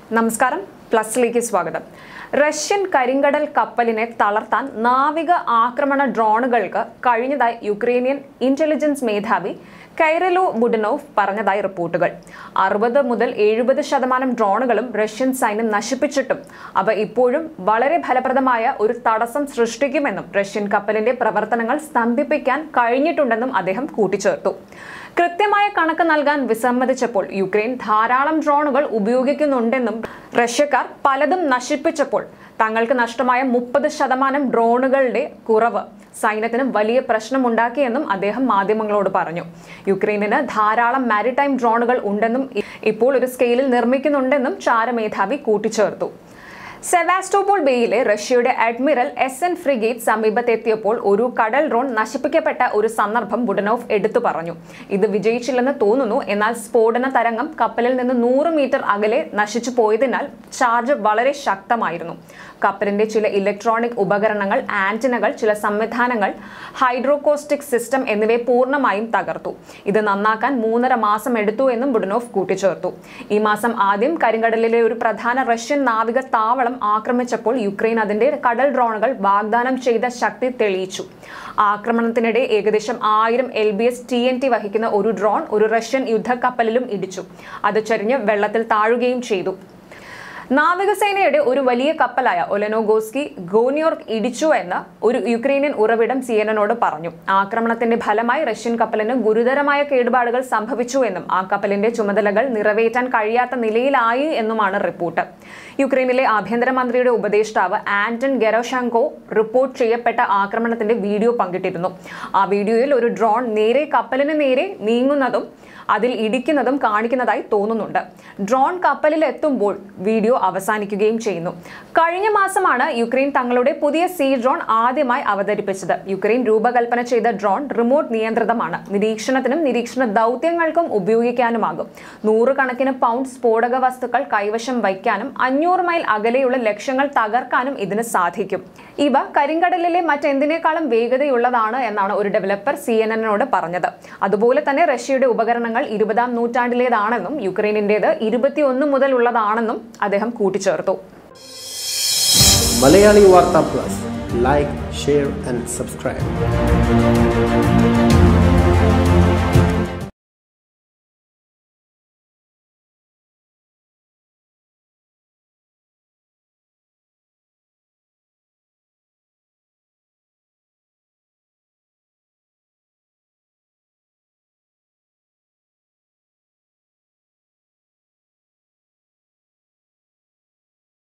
നമസ്കാരം പ്ലസിലേക്ക് സ്വാഗതം റഷ്യൻ കരിങ്കടൽ കപ്പലിനെ തളർത്താൻ നാവിക ആക്രമണ ഡ്രോണുകൾക്ക് കഴിഞ്ഞതായി യുക്രൈനിയൻ ഇന്റലിജൻസ് മേധാവി കൈറലോ ബുഡനോവ് പറഞ്ഞതായി റിപ്പോർട്ടുകൾ അറുപത് മുതൽ എഴുപത് ശതമാനം ഡ്രോണുകളും റഷ്യൻ സൈന്യം നശിപ്പിച്ചിട്ടും അവ ഇപ്പോഴും വളരെ ഫലപ്രദമായ ഒരു തടസ്സം സൃഷ്ടിക്കുമെന്നും റഷ്യൻ കപ്പലിന്റെ പ്രവർത്തനങ്ങൾ സ്തംഭിപ്പിക്കാൻ കഴിഞ്ഞിട്ടുണ്ടെന്നും അദ്ദേഹം കൂട്ടിച്ചേർത്തു കൃത്യമായ കണക്ക് നൽകാൻ വിസമ്മതിച്ചപ്പോൾ യുക്രൈൻ ധാരാളം ഡ്രോണുകൾ ഉപയോഗിക്കുന്നുണ്ടെന്നും റഷ്യക്കാർ പലതും നശിപ്പിച്ചപ്പോൾ തങ്ങൾക്ക് നഷ്ടമായ മുപ്പത് ശതമാനം ഡ്രോണുകളുടെ കുറവ് സൈന്യത്തിന് വലിയ പ്രശ്നമുണ്ടാക്കിയെന്നും അദ്ദേഹം മാധ്യമങ്ങളോട് പറഞ്ഞു യുക്രൈനിന് ധാരാളം മാരിടൈം ഡ്രോണുകൾ ഉണ്ടെന്നും ഇ- ഇപ്പോൾ ഒരു സ്കെയിലിൽ നിർമ്മിക്കുന്നുണ്ടെന്നും ചാരമേധാവി കൂട്ടിച്ചേർത്തു സെവാസ്റ്റോപോൾ ബേയിലെ റഷ്യയുടെ അഡ്മിറൽ എസ് എൻ ഫ്രിഗേറ്റ് സമീപത്തെത്തിയപ്പോൾ ഒരു കടൽ ഡ്രോൺ നശിപ്പിക്കപ്പെട്ട ഒരു സന്ദർഭം ബുഡനോവ് എടുത്തു പറഞ്ഞു ഇത് വിജയിച്ചില്ലെന്ന് തോന്നുന്നു എന്നാൽ സ്ഫോടന തരംഗം കപ്പലിൽ നിന്ന് നൂറ് മീറ്റർ അകലെ നശിച്ചു പോയതിനാൽ ചാർജ് വളരെ ശക്തമായിരുന്നു കപ്പലിന്റെ ചില ഇലക്ട്രോണിക് ഉപകരണങ്ങൾ ആന്റിനകൾ ചില സംവിധാനങ്ങൾ ഹൈഡ്രോകോസ്റ്റിക് സിസ്റ്റം എന്നിവയെ പൂർണ്ണമായും തകർത്തു ഇത് നന്നാക്കാൻ മൂന്നര മാസം എടുത്തു എന്നും ബുഡനോവ് കൂട്ടിച്ചേർത്തു ഈ മാസം ആദ്യം കരിങ്കടലിലെ ഒരു പ്രധാന റഷ്യൻ നാവിക താവളം ആക്രമിച്ചപ്പോൾ യുക്രൈൻ അതിന്റെ കടൽ ഡ്രോണുകൾ വാഗ്ദാനം ചെയ്ത ശക്തി തെളിയിച്ചു ആക്രമണത്തിനിടെ ഏകദേശം ആയിരം L B S T N T വഹിക്കുന്ന ഒരു ഡ്രോൺ ഒരു റഷ്യൻ യുദ്ധക്കപ്പലിലും ഇടിച്ചു അത് ചരിഞ്ഞ് വെള്ളത്തിൽ താഴുകയും ചെയ്തു നാവികസേനയുടെ ഒരു വലിയ കപ്പലായ ഒലനോഗോസ്കി ഗോനിയോർക്ക് ഇടിച്ചു എന്ന് ഒരു യുക്രൈനിയൻ ഉറവിടം സിയനനോട് പറഞ്ഞു ആക്രമണത്തിന്റെ ഫലമായി റഷ്യൻ കപ്പലിന് ഗുരുതരമായ കേടുപാടുകൾ സംഭവിച്ചു എന്നും ആ കപ്പലിന്റെ ചുമതലകൾ നിറവേറ്റാൻ കഴിയാത്ത നിലയിലായി എന്നുമാണ് റിപ്പോർട്ട് യുക്രൈനിലെ ആഭ്യന്തരമന്ത്രിയുടെ ഉപദേഷ്ടാവ് ആന്റൺ ഗെറോഷാങ്കോ റിപ്പോർട്ട് ചെയ്യപ്പെട്ട ആക്രമണത്തിന്റെ വീഡിയോ പങ്കിട്ടിരുന്നു ആ വീഡിയോയിൽ ഒരു ഡ്രോൺ നേരെ കപ്പലിന് നേരെ നീങ്ങുന്നതും അതിൽ ഇടിക്കുന്നതും കാണിക്കുന്നതായി തോന്നുന്നുണ്ട് ഡ്രോൺ കപ്പലിൽ എത്തുമ്പോൾ വീഡിയോ അവസാനിക്കുകയും ചെയ്യുന്നു കഴിഞ്ഞ മാസമാണ് യുക്രൈൻ തങ്ങളുടെ പുതിയ സീ ഡ്രോൺ ആദ്യമായി അവതരിപ്പിച്ചത് യുക്രൈൻ രൂപകൽപ്പന ചെയ്ത ഡ്രോൺ റിമോട്ട് നിയന്ത്രിതമാണ് നിരീക്ഷണത്തിനും നിരീക്ഷണ ദൗത്യങ്ങൾക്കും ഉപയോഗിക്കാനുമാകും നൂറുകണക്കിന് പൗണ്ട് സ്ഫോടക വസ്തുക്കൾ കൈവശം വയ്ക്കാനും അഞ്ഞൂറ് മൈൽ അകലെയുള്ള ലക്ഷ്യങ്ങൾ തകർക്കാനും ഇതിന് സാധിക്കും ഇവ കരിങ്കടലിലെ മറ്റെന്തിനേക്കാളും വേഗതയുള്ളതാണ് എന്നാണ് ഒരു ഡെവലപ്പർ സി എൻ എന്നോട് പറഞ്ഞത് അതുപോലെ തന്നെ റഷ്യയുടെ ഉപകരണങ്ങൾ ഇരുപതാം നൂറ്റാണ്ടിലേതാണെന്നും യുക്രൈനിൻ്റേത് ഇരുപത്തിയൊന്ന് മുതലുള്ളതാണെന്നും അദ്ദേഹം കൂട്ടിച്ചേർത്തു Malayali Vartha plus like share and subscribe